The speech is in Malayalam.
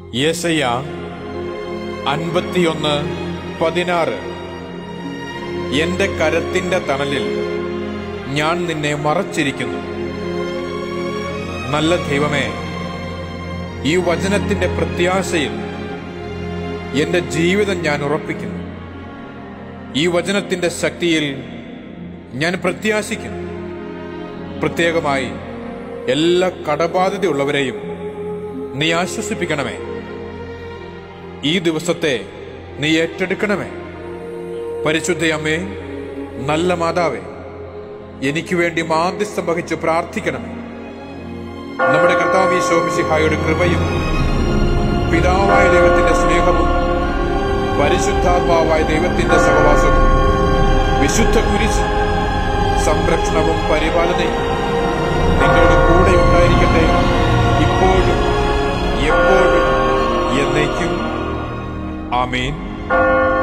യേശയ്യ അൻപത്തിയൊന്ന് പതിനാറ് എന്റെ കരത്തിന്റെ തണലിൽ ഞാൻ നിന്നെ മറച്ചിരിക്കുന്നു നല്ല ദൈവമേ ഈ വചനത്തിന്റെ പ്രത്യാശയിൽ എന്റെ ജീവിതം ഞാൻ ഉറപ്പിക്കുന്നു ഈ വചനത്തിന്റെ ശക്തിയിൽ ഞാൻ പ്രത്യാശിക്കുന്നു പ്രത്യേകമായി എല്ലാ കടബാധ്യതയുള്ളവരെയും നീ ആശ്വസിപ്പിക്കണമേ ഈ ദിവസത്തെ നീ ഏറ്റെടുക്കണമേ പരിശുദ്ധയമ്മേ നല്ല മാതാവേ എനിക്ക് വേണ്ടി മാധ്യസ്ഥം വഹിച്ച് പ്രാർത്ഥിക്കണമേ നമ്മുടെ കർത്താവ് ശോഭിഷിഹായുടെ കൃപയും പിതാവായ ദൈവത്തിന്റെ സ്നേഹവും പരിശുദ്ധാത്മാവായ ദൈവത്തിന്റെ സഹവാസവും വിശുദ്ധ കുരിശ് സംരക്ഷണവും പരിപാലനയും നിങ്ങളുടെ കൂടെ ഉണ്ടായിരിക്കട്ടെ ഇപ്പോഴും എപ്പോഴും എന്നേക്കും ആമേൻ